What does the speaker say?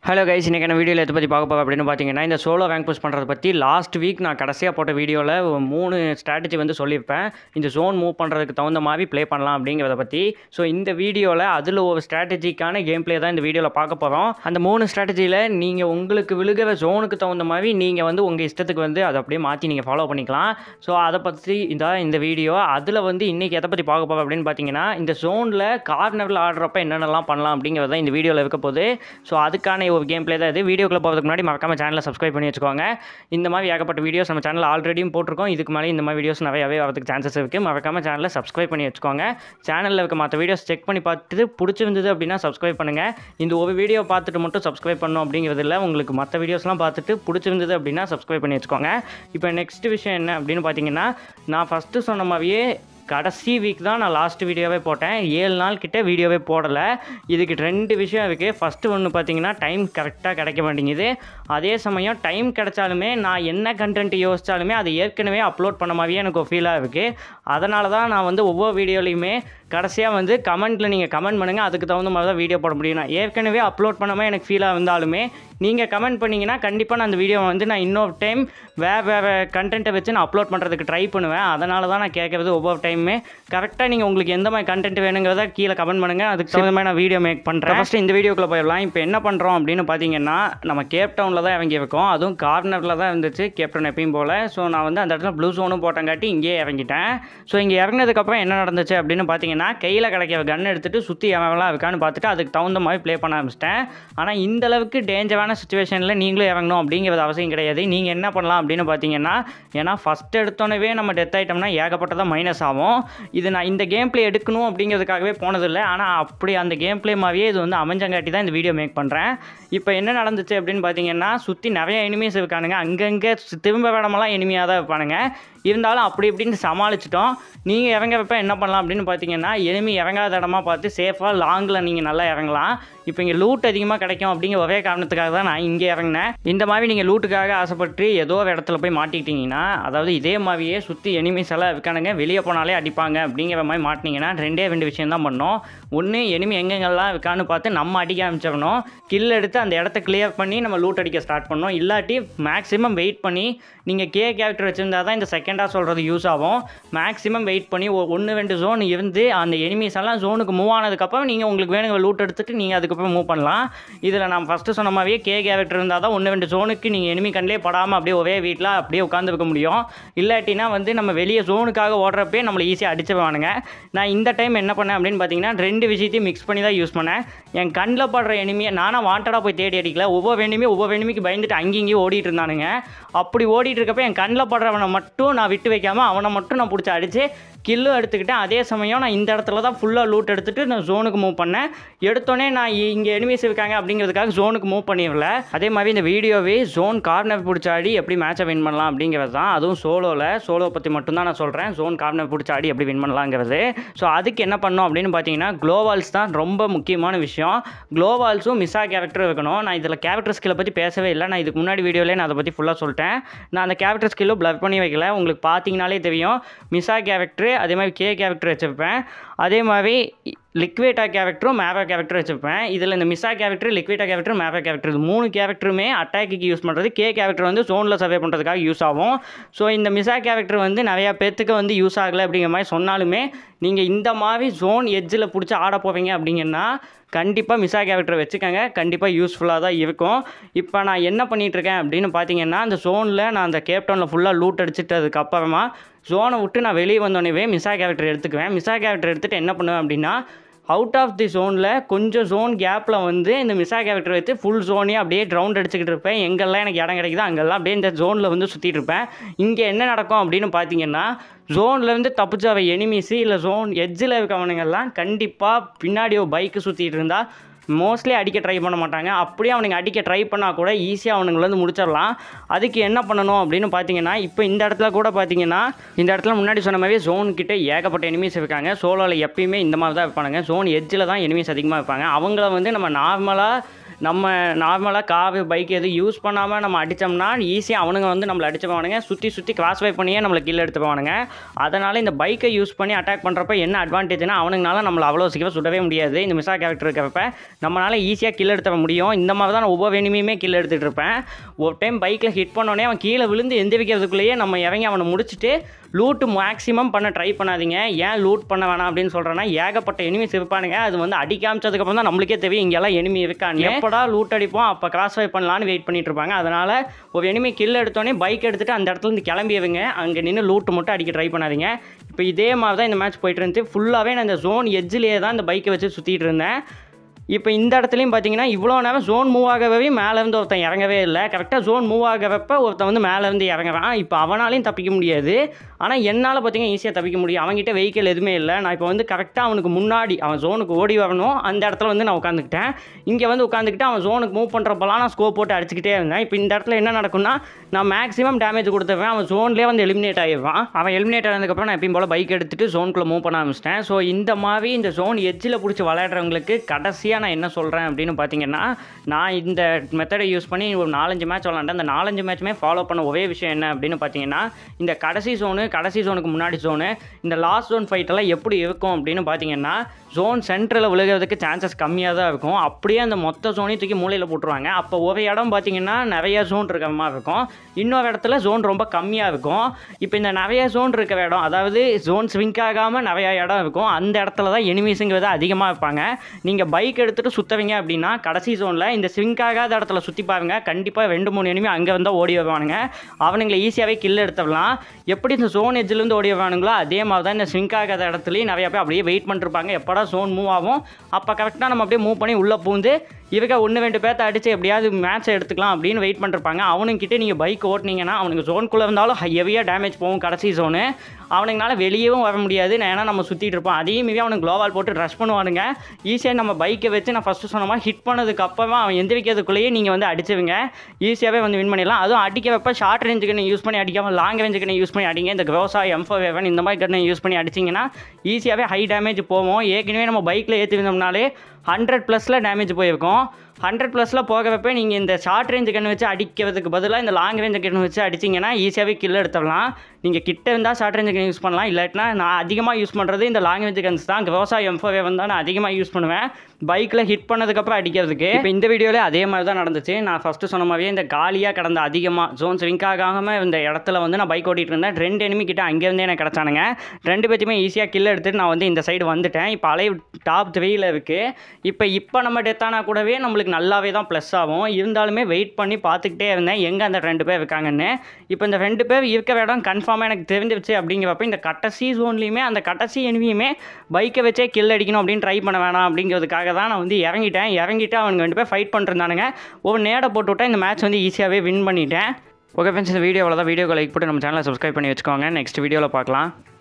hello guys இன்றைக்கி என்ன வீடியோவில் எதை பற்றி பார்க்க போகிறோம் அப்படின்னு பார்த்தீங்கன்னா இந்த சோலோ ரேங்க் புஷ் பண்ணுறத பற்றி லாஸ்ட் வீக் நான் கடைசியாக போட்ட வீடியோவில் மூணு ஸ்ட்ராட்டஜி வந்து சொல்லியிருப்பேன் இந்த ஜோன் மூவ் பண்ணுறதுக்கு தகுந்த மாதிரி ப்ளே பண்ணலாம் அப்படிங்கிறத பற்றி ஸோ இந்த வீடியோவில் அதில் ஒரு ஸ்ட்ராட்டஜிக்கான கேம் ப்ளே தான் இந்த வீடியோவில் பார்க்க போகிறோம் அந்த மூணு ஸ்ட்ராட்டஜியில் நீங்கள் உங்களுக்கு விழுகிற ஜோனுக்கு தகுந்த மாதிரி நீங்கள் வந்து உங்கள் இஷ்டத்துக்கு வந்து அதை அப்படியே மாற்றி நீங்கள் ஃபாலோ பண்ணிக்கலாம் ஸோ அதை பற்றி இதான் இந்த வீடியோ அதில் வந்து இன்றைக்கி எதை பற்றி பார்க்க போகிறோம் அப்படின்னு பார்த்தீங்கன்னா இந்த ஜோனில் கார்னரில் ஆடுறப்ப என்னென்னலாம் பண்ணலாம் அப்படிங்கிறத இந்த வீடியோவில் இருக்க போகுது ஸோ அதுக்கான ஒரு கேம் ப்ளே தான் இது வீடியோக்குள்ள போகிறதுக்கு முன்னாடி மறக்காம சேனலை சப்ஸ்கிரைப் பண்ணி வச்சுக்கோங்க இந்த மாதிரி ஏகப்பட்ட வீடியோஸ் நம்ம சேனல் ஆல்ரெடியும் போட்டிருக்கோம் இதுக்கு மேலே இந்த மாதிரி வீடியோஸ் நிறையவே வரதுக்கு சான்சஸ் இருக்குது மறக்காம சேனலை சப்ஸ்கிரைப் பண்ணி வச்சுக்கோங்க சேனலில் இருக்க மற்ற வீடியோஸ் செக் பண்ணி பார்த்துட்டு பிடிச்சிருந்தது அப்படின்னா சப்ஸ்கிரைப் பண்ணுங்கள் இந்த ஒரு வீடியோ பார்த்துட்டு மட்டும் சப்ஸ்கிரைப் பண்ணணும் அப்படிங்கிறது இல்லை உங்களுக்கு மற்ற வீடியோஸ்லாம் பார்த்துட்டு பிடிச்சிருந்தது அப்படின்னா சப்ஸ்கிரைப் பண்ணி வச்சுக்கோங்க இப்போ நெக்ஸ்ட் விஷயம் என்ன அப்படின்னு பார்த்தீங்கன்னா நான் ஃபஸ்ட்டு சொன்ன மாதிரியே கடைசி வீக் தான் நான் லாஸ்ட் வீடியோவே போட்டேன் ஏழு நாள் கிட்ட வீடியோவே போடலை இதுக்கு ரெண்டு விஷயம் இருக்குது ஃபஸ்ட்டு ஒன்று பார்த்தீங்கன்னா டைம் கரெக்டாக கிடைக்க மாட்டேங்குது அதே சமயம் டைம் கிடைச்சாலுமே நான் என்ன கண்டென்ட் யோசித்தாலுமே அதை ஏற்கனவே அப்லோட் பண்ண மாதிரியே எனக்கு ஒரு ஃபீலாக இருக்குது அதனால தான் நான் வந்து ஒவ்வொரு வீடியோலையுமே கடைசியாக வந்து கமெண்ட்டில் நீங்கள் கமெண்ட் பண்ணுங்கள் அதுக்கு தகுந்த மாதிரி தான் வீடியோ போட முடியும் நான் ஏற்கனவே அப்லோட் பண்ணாமல் எனக்கு ஃபீலாக இருந்தாலுமே நீங்கள் கமெண்ட் பண்ணிங்கன்னா கண்டிப்பாக நான் அந்த வீடியோவை வந்து நான் இன்னொரு டைம் வேறு வேறு கண்டென்ட்டை வச்சு நான் அப்லோட் பண்ணுறதுக்கு ட்ரை பண்ணுவேன் அதனால தான் நான் கேட்குறது ஒவ்வொரு டைமுமே கரெக்டாக நீங்கள் உங்களுக்கு எந்த மாதிரி கண்டென்ட் வேணுங்கிறத கீழே கமெண்ட் பண்ணுங்கள் அதுக்கு தகுந்த மாதிரி நான் வீடியோ மேக் பண்ணுறேன் ஃபஸ்ட்டு இந்த வீடியோக்குள்ளே போயிடலாம் இப்போ என்ன பண்ணுறோம் அப்படின்னு பார்த்தீங்கன்னா நம்ம கேப் டவுனில் தான் இறங்கி இருக்கோம் அதுவும் கார்னரில் தான் இருந்துச்சு கேப் டவுன் எப்பயும் போல் ஸோ நான் வந்து அந்த இடத்துல ப்ளூ ஜோனும் போட்டங்காட்டி இங்கேயே இறங்கிட்டேன் ஸோ இங்கே இறங்கினதுக்கப்புறம் என்ன நடந்துச்சு அப்படின்னு பார்த்தீங்கன்னா கையில் கிடைக்கிற கன் எடுத்துகிட்டு சுற்றி எவன்லாம் இருக்கான்னு பார்த்துட்டு அதுக்கு தகுந்த மாதிரி ப்ளே பண்ண ஆரம்பிச்சிட்டேன் ஆனால் இந்த அளவுக்கு டேஞ்சரான சுச்சுவேஷனில் நீங்களும் இறங்கணும் அப்படிங்கிறது அவசியம் கிடையாது நீங்கள் என்ன பண்ணலாம் அப்படின்னு பார்த்தீங்கன்னா ஏன்னா ஃபஸ்ட் எடுத்தோன்னே நம்ம டெத் ஆகிட்டோம்னா ஏகப்பட்டதாக மைனஸ் ஆகும் இது நான் இந்த கேம் ப்ளே எடுக்கணும் அப்படிங்கிறதுக்காகவே போனதில்லை ஆனால் அப்படி அந்த கேம் ப்ளே மாதிரியே இது வந்து அமைஞ்சங்காட்டி தான் இந்த வீடியோ மேக் பண்ணுறேன் இப்போ என்ன நடந்துச்சு அப்படின்னு பார்த்தீங்கன்னா சுற்றி நிறைய எனிமீஸ் இருக்கானுங்க அங்கங்கே திரும்ப வேடமெல்லாம் எனிமையாக தான் இருப்பானுங்க இருந்தாலும் அப்படி இப்படின்னு சமாளிச்சிட்டோம் நீங்கள் இறங்குறப்ப என்ன பண்ணலாம் அப்படின்னு பார்த்தீங்கன்னா எனிமி இறங்காத இடமா பார்த்து சேஃபாக லாங்கில் நீங்கள் நல்லா இறங்கலாம் இப்போ இங்கே லூட் அதிகமாக கிடைக்கும் அப்படிங்கிற ஒரே காரணத்துக்காக தான் நான் இங்கே இறங்கினேன் இந்த மாதிரி நீங்கள் லூட்டுக்காக ஆசைப்பட்டு ஏதோ ஒரு இடத்துல போய் மாட்டிக்கிட்டீங்கன்னா அதாவது இதே மாதிரியே சுற்றி எனிமிஸ் எல்லாம் இருக்கானுங்க வெளியே போனாலே அடிப்பாங்க அப்படிங்கிற மாதிரி மாட்டினீங்கன்னா ரெண்டே ரெண்டு விஷயம் தான் பண்ணோம் ஒன்று எனிமி எங்கெங்கெல்லாம் இருக்கான்னு பார்த்து நம்ம அடிக்க ஆரம்பிச்சிடணும் கில் எடுத்து அந்த இடத்த கிளியர் பண்ணி நம்ம லூட் அடிக்க ஸ்டார்ட் பண்ணோம் இல்லாட்டி மேக்ஸிமம் வெயிட் பண்ணி நீங்கள் கே கேரக்டர் வச்சுருந்தா தான் இந்த செகண்டாக சொல்கிறது யூஸ் ஆகும் மேக்ஸிமம் வெயிட் பண்ணி ஒன்று ரெண்டு ஜோன் இருந்து அந்த எனிமீஸ் எல்லாம் ஜோனுக்கு மூவ் ஆனதுக்கப்புறம் நீங்கள் உங்களுக்கு வேணுங்க லூட் எடுத்துகிட்டு நீங்கள் அதுக்கப்புறம் மூவ் பண்ணலாம் இதில் நான் ஃபஸ்ட்டு சொன்ன மாதிரியே கே கேரக்டர் இருந்தால் தான் ஒன்று ரெண்டு ஜோனுக்கு நீங்கள் எனிமி கண்ணிலே படாமல் அப்படியே ஒரே வீட்டில் அப்படியே உட்காந்துருக்க முடியும் இல்லாட்டினா வந்து நம்ம வெளியே ஜோனுக்காக ஓடுறப்பே நம்மளை ஈஸியாக அடிச்சிருவானுங்க நான் இந்த டைம் என்ன பண்ணேன் அப்படின்னு பார்த்தீங்கன்னா ரெண்டு விஷயத்தையும் மிக்ஸ் பண்ணி தான் யூஸ் பண்ணேன் என் கண்ணில் படுற எனிமியை நானும் வாண்டடாக போய் தேடி அடிக்கல ஒவ்வொரு எனிமியும் ஒவ்வொரு எனிமிக்கு பயந்துட்டு அங்கேயும் இங்கேயும் ஓடிட்டு இருந்தானுங்க அப்படி ஓடிட்டு இருக்கப்ப என் கண்ணில் படுறவனை மட்டும் நான் விட்டு வைக்காமல் அவனை மட்டும் நான் பிடிச்சி அடித்து கில்லும் எடுத்துக்கிட்டேன் அதே சமயம் நான் இந்த இடத்துல தான் ஃபுல்லாக லூட் எடுத்துகிட்டு நான் ஜோனுக்கு மூவ் பண்ணேன் எடுத்தோடனே நான் இங்கே எனிமீஸ் இருக்காங்க அப்படிங்கிறதுக்காக ஜோனுக்கு மூவ் பண்ணிடல அதே மாதிரி இந்த வீடியோவே ஜோன் கார்னர் பிடிச்சாடி எப்படி மேட்சை வின் பண்ணலாம் அப்படிங்கிறது தான் அதுவும் சோலோவில் சோலோ பற்றி மட்டும்தான் நான் சொல்கிறேன் ஜோன் கார்னர் பிடிச்சாடி எப்படி வின் பண்ணலாங்கிறது ஸோ அதுக்கு என்ன பண்ணோம் அப்படின்னு பார்த்தீங்கன்னா க்ளோவால்ஸ் தான் ரொம்ப முக்கியமான விஷயம் க்ளோவால்ஸும் மிஸ்ஸா கேரக்டர் இருக்கணும் நான் இதில் கேரக்டர் ஸ்கில்லை பற்றி பேசவே இல்லை நான் இதுக்கு முன்னாடி வீடியோலேயே நான் அதை பற்றி ஃபுல்லாக சொல்லிட்டேன் நான் அந்த கேரக்டர் ஸ்கில்லும் ப்ளர் பண்ணி வைக்கல உங்களுக்கு பார்த்தீங்கனாலே தெரியும் மிஸ்ஸா கேரக்டர் அதே மாதிரி கே கேரக்டர் வச்சுருப்பேன் அதே மாதிரி லிக்வேட்டா கேரக்டரும் மேவா கேரக்டர் வச்சுருப்பேன் இதில் இந்த மிஸ்ஸா கேரக்டர் லிக்வேட்டா கேரக்டர் மேவா கேரக்டர் இது மூணு கேரக்டருமே அட்டாக்கு யூஸ் பண்ணுறது கே கேரக்டர் வந்து ஜோனில் சர்வே பண்ணுறதுக்காக யூஸ் ஆகும் ஸோ இந்த மிஸ்ஸா கேரக்டர் வந்து நிறையா பேர்த்துக்கு வந்து யூஸ் ஆகலை அப்படிங்கிற மாதிரி சொன்னாலுமே நீங்கள் இந்த மாதிரி ஜோன் எட்ஜில் பிடிச்சி ஆட போவீங்க அப்படிங்கன்னா கண்டிப்பாக மிஸ்ஸா கேரக்டர் வச்சுக்கோங்க கண்டிப்பாக யூஸ்ஃபுல்லாக தான் இருக்கும் இப்போ நான் என்ன பண்ணிகிட்ருக்கேன் அப்படின்னு பார்த்தீங்கன்னா அந்த ஜோனில் நான் அந்த கேப்டவுனில் ஃபுல்லாக லூட் அடிச்சிட்டதுக்கு அப்புறமா ஜோனை விட்டு நான் வெளியே வந்தோடனே மிஸ்ஸா கேரக்டர் எடுத்துக்குவேன் மிஸ்ஸா கேரக்டர் எடுத்துகிட்டு என்ன பண்ணுவேன் அப்படின்னா அவுட் ஆஃப் தி ஜோனில் கொஞ்சம் ஜோன் கேப்பில் வந்து இந்த மிஸ்ஸா கேரக்டர் வச்சு ஃபுல் ஜோனையும் அப்படியே ரவுண்ட் அடிச்சுக்கிட்டு இருப்பேன் எங்கெல்லாம் எனக்கு இடம் கிடைக்குதோ அங்கெல்லாம் அப்படியே இந்த ஜோனில் வந்து சுற்றிட்டு இருப்பேன் இங்கே என்ன நடக்கும் அப்படின்னு பார்த்தீங்கன்னா ஜோன்லேருந்து தப்பிச்சவ எனிமீஸு இல்லை ஜோன் எட்ஜில் இருக்கவனுங்கெல்லாம் கண்டிப்பாக பின்னாடி ஒரு பைக்கு சுற்றிட்டு இருந்தால் மோஸ்ட்லி அடிக்க ட்ரை பண்ண மாட்டாங்க அப்படியே அவனுங்க அடிக்க ட்ரை பண்ணால் கூட ஈஸியாக அவனுங்களை வந்து முடிச்சிடலாம் அதுக்கு என்ன பண்ணணும் அப்படின்னு பார்த்தீங்கன்னா இப்போ இந்த இடத்துல கூட பார்த்தீங்கன்னா இந்த இடத்துல முன்னாடி சொன்ன மாதிரி ஜோன் கிட்ட ஏகப்பட்ட எனிமீஸ் இருக்காங்க சோலோவில் எப்பயுமே இந்த மாதிரி தான் இருப்பானுங்க ஜோன் எட்ஜில் தான் எனிமீஸ் அதிகமாக இருப்பாங்க அவங்கள வந்து நம்ம நார்மலாக நம்ம நார்மலாக காவு பைக் எதுவும் யூஸ் பண்ணாமல் நம்ம அடித்தோம்னா ஈஸியாக அவனுங்க வந்து நம்மளை அடிச்சுப்பானுங்க சுற்றி சுற்றி கிராஸ் வை பண்ணியே நம்மளை கீழே எடுத்துப்பானுங்க அதனால் இந்த பைக்கை யூஸ் பண்ணி அட்டாக் பண்ணுறப்ப என்ன அட்வான்டேஜ்னா அவனுங்களால நம்மளை அவ்வளோ சீக்கிரம் சுடவே முடியாது இந்த மிசா கேரக்டர் இருக்கிறப்ப நம்மளால் ஈஸியாக கில் எடுத்துட முடியும் இந்த மாதிரி தான் நான் ஒவ்வொரு எனிமையுமே கில் எடுத்துகிட்டு இருப்பேன் ஒரு டைம் பைக்கில் ஹிட் பண்ணோடனே அவன் கீழே விழுந்து எந்திரிக்கிறதுக்குள்ளேயே நம்ம இறங்கி அவனை முடிச்சுட்டு லூட்டு மேக்ஸிமம் பண்ண ட்ரை பண்ணாதீங்க ஏன் லூட் பண்ண வேணாம் அப்படின்னு சொல்கிறேன்னா ஏகப்பட்ட எனிமிஸ் இருப்பானுங்க அது வந்து அடி காமிச்சதுக்கப்புறம் தான் நம்மளுக்கே தெரியும் இங்கெல்லாம் எனிமி இருக்காங்க எப்படா லூட் அடிப்போம் அப்போ கிராஸ் ஃபை பண்ணலான்னு வெயிட் பண்ணிட்டு இருப்பாங்க அதனால் ஒரு எனிமி கில் எடுத்தோடனே பைக் எடுத்துகிட்டு அந்த இடத்துல இருந்து கிளம்பிடுங்க அங்கே நின்று லூட்டு மட்டும் அடிக்க ட்ரை பண்ணாதீங்க இப்போ இதே மாதிரி தான் இந்த மேட்ச் போயிட்டு இருந்துச்சு ஃபுல்லாகவே நான் இந்த ஜோன் எட்ஜிலேயே தான் இந்த பைக்கை வச்சு சுற்றிட்டு இருந்தேன் இப்போ இந்த இடத்துலையும் பார்த்தீங்கன்னா இவ்வளோ நேரம் ஜோன் மூவ் ஆகவே மேலேருந்து ஒருத்தன் இறங்கவே இல்லை கரெக்டாக ஜோன் மூவ் ஆகிறப்ப ஒருத்தன் வந்து மேலேருந்து இறங்குறான் இப்போ அவனாலையும் தப்பிக்க முடியாது ஆனால் என்னால் பார்த்தீங்கன்னா ஈஸியாக தப்பிக்க முடியும் அவன்கிட்ட வெஹிக்கிள் எதுவுமே இல்லை நான் இப்போ வந்து கரெக்டாக அவனுக்கு முன்னாடி அவன் ஜோனுக்கு ஓடி வரணும் அந்த இடத்துல வந்து நான் உட்காந்துக்கிட்டேன் இங்கே வந்து உட்காந்துக்கிட்டு அவன் ஜோனுக்கு மூவ் பண்ணுறப்பெல்லாம் நான் ஸ்கோப் போட்டு அடிச்சுக்கிட்டே இருந்தேன் இப்போ இந்த இடத்துல என்ன நடக்கும்னா நான் மேக்ஸிமம் டேமேஜ் கொடுத்துருவேன் அவன் ஜோன்லேயே வந்து எலிமினேட் ஆகிடுவான் அவன் எலிமினேட் ஆனதுக்கப்புறம் நான் எப்பயும் போல் பைக் எடுத்துகிட்டு ஜோனுக்குள்ளே மூவ் பண்ண ஆரம்பிச்சிட்டேன் ஸோ இந்த மாதிரி இந்த ஜோன் எட்ஜில் பிடிச்சி விளையாடுறவங்களுக்கு கடைசியாக நான் என்ன சொல்கிறேன் அப்படின்னு பார்த்தீங்கன்னா நான் இந்த மெத்தடை யூஸ் பண்ணி ஒரு நாலஞ்சு மேட்ச் விளாண்டேன் அந்த நாலஞ்சு மேட்ச்சுமே ஃபாலோ பண்ண ஒரே விஷயம் என்ன அப்படின்னு பார்த்தீங்கன்னா இந்த கடைசி ஜோனு கடைசி ஜோனுக்கு முன்னாடி ஜோனு இந்த லாஸ்ட் ஜோன் ஃபைட்டெல்லாம் எப்படி இருக்கும் அப்படின்னு பார்த்தீங்கன்னா ஜோன் சென்டரில் விழுகிறதுக்கு சான்சஸ் கம்மியாக தான் இருக்கும் அப்படியே அந்த மொத்த ஜோனையும் தூக்கி மூலையில் போட்டுருவாங்க அப்போ ஒரு இடம் பார்த்தீங்கன்னா நிறைய ஜோன் இருக்கிற மாதிரி இருக்கும் இன்னொரு இடத்துல ஜோன் ரொம்ப கம்மியாக இருக்கும் இப்போ இந்த நிறைய ஜோன் இருக்கிற இடம் அதாவது ஜோன் ஸ்விங்க் ஆகாமல் நிறையா இடம் இருக்கும் அந்த இடத்துல தான் எனிமீஸுங்கிறது அதிகமாக இருப்பாங்க நீங்கள் பைக் எடுத்துகிட்டு சுற்றுவீங்க அப்படின்னா கடைசி ஜோனில் இந்த ஸ்விங்க் ஆகாத இடத்துல சுற்றி பாருங்க கண்டிப்பாக ரெண்டு மூணு எனிமி அங்கே வந்தால் ஓடி வருவானுங்க அவனுங்களை ஈஸியாகவே கில் எடுத்துடலாம் எப்படி இந்த ஜோன் எட்ஜிலேருந்து ஓடி வருவானுங்களோ அதே மாதிரி தான் இந்த ஸ்விங்க் ஆகாத இடத்துலையும் நிறையா பேர் அப்படியே வெயிட் பண்ணிருப்பாங்க எப்படா ஜோன் மூவ் ஆகும் அப்போ கரெக்டாக நம்ம அப்படியே மூவ் பண்ணி உள்ளே பூந்து இவங்க ஒன்று ரெண்டு பேர்த்த அடித்து எப்படியாவது மேட்ச்சை எடுத்துக்கலாம் அப்படின்னு வெயிட் பண்ணிருப்பாங்க அவனுங்கிட்ட நீங்கள் பைக் ஓட்டினீங்கன்னா அவனுக்கு ஜோனுக்குள்ளே இருந்தாலும் ஹெவியாக டேமேஜ் போகும் கடைசி ஜோனு அவனுங்களால வெளியவும் வர முடியாது நான் ஏன்னா நம்ம சுற்றிட்டு இருப்போம் அதையும் மீறி அவனுக்கு க்ளோவால் போட்டு ரஷ் பண்ணுவானுங்க ஈஸியாக நம்ம பைக்கை வச்சு நான் ஃபஸ்ட்டு சொன்ன மாதிரி ஹிட் பண்ணதுக்கு அப்புறமா அவன் எந்திரிக்கிறதுக்குள்ளேயே நீங்கள் வந்து அடிச்சுவீங்க ஈஸியாகவே வந்து வின் பண்ணிடலாம் அதுவும் அடிக்கிறப்ப ஷார்ட் ரேஞ்சுக்கு நீங்கள் யூஸ் பண்ணி அடிக்காமல் லாங் ரேஞ்சுக்கு யூஸ் பண்ணி அடிங்க இந்த க்ரோஸா எம் ஃபோர் வேவன் இந்த மாதிரி கண்ணை யூஸ் பண்ணி அடிச்சிங்கன்னா ஈஸியாகவே ஹை டேமேஜ் போவோம் ஏற்கனவே நம்ம பைக்கில் ஏற்றி வந்தோம்னாலே ஹண்ட்ரட் ப்ளஸில் டேமேஜ் போயிருக்கும் ஹண்ட்ரட் ப்ளஸில் போகிறப்ப நீங்கள் இந்த ஷார்ட் ரேஞ்சு கன் வச்சு அடிக்கிறதுக்கு பதிலாக இந்த லாங் ரேஞ்சு கன் வச்சு அடிச்சிங்கன்னா ஈஸியாகவே கில் எடுத்துடலாம் நீங்கள் கிட்ட இருந்தால் ஷார்ட் ரேஞ்சு கன் யூஸ் பண்ணலாம் இல்லாட்டினா நான் அதிகமாக யூஸ் பண்ணுறது இந்த லாங் ரேஞ்சு கன்ஸ் தான் க்ரோஸா எம் ஃபோர் வேவன் தான் நான் அதிகமாக யூஸ் பண்ணுவேன் பைக்கில் ஹிட் பண்ணதுக்கப்புறம் அடிக்கிறதுக்கு இப்போ இந்த வீடியோவில் அதே மாதிரி தான் நடந்துச்சு நான் ஃபஸ்ட்டு சொன்ன மாதிரியே இந்த காலியாக கடந்த அதிகமாக ஜோன் ஸ்விங்க் ஆகாமல் இந்த இடத்துல வந்து நான் பைக் ஓட்டிகிட்டு இருந்தேன் ரெண்டு enemy கிட்ட அங்கேருந்தே எனக்கு கிடச்சானுங்க ரெண்டு பேர்த்தையுமே ஈஸியாக கில் எடுத்துட்டு நான் வந்து இந்த சைடு வந்துட்டேன் இப்போ அலை டாப் த்ரீயில் இருக்குது இப்போ இப்போ நம்ம டெத் ஆனால் கூடவே நம்மளுக்கு நல்லாவே தான் ப்ளஸ் ஆகும் இருந்தாலுமே வெயிட் பண்ணி பார்த்துக்கிட்டே இருந்தேன் எங்கே அந்த ரெண்டு பேர் இருக்காங்கன்னு இப்போ இந்த ரெண்டு பேர் இருக்கிற இடம் கன்ஃபார்மாக எனக்கு தெரிஞ்சிருச்சு அப்படிங்கிறப்ப இந்த கடைசி ஜோன்லேயுமே அந்த கடைசி எனிமியுமே பைக்கை வச்சே கில் அடிக்கணும் அப்படின்னு ட்ரை பண்ண வேணாம் அப்படிங்கிறதுக்காக தான் நான் வந்து இறங்கிட்டேன் இறங்கிட்டு அவனுங்க ரெண்டு பேர் ஃபைட் பண்ணிருந்தானுங்க ஒரு நேடை போட்டு விட்டா இந்த மேட்ச் வந்து ஈஸியாகவே வின் பண்ணிட்டேன் ஓகே ஃப்ரெண்ட்ஸ் இந்த வீடியோ தான் வீடியோக்கு லைக் போட்டு நம்ம சேனலை சப்ஸ்கிரைப் பண்ணி வச்சுக்கோங்க நெக்ஸ்ட் வீடியோவில் பார்க்கலாம்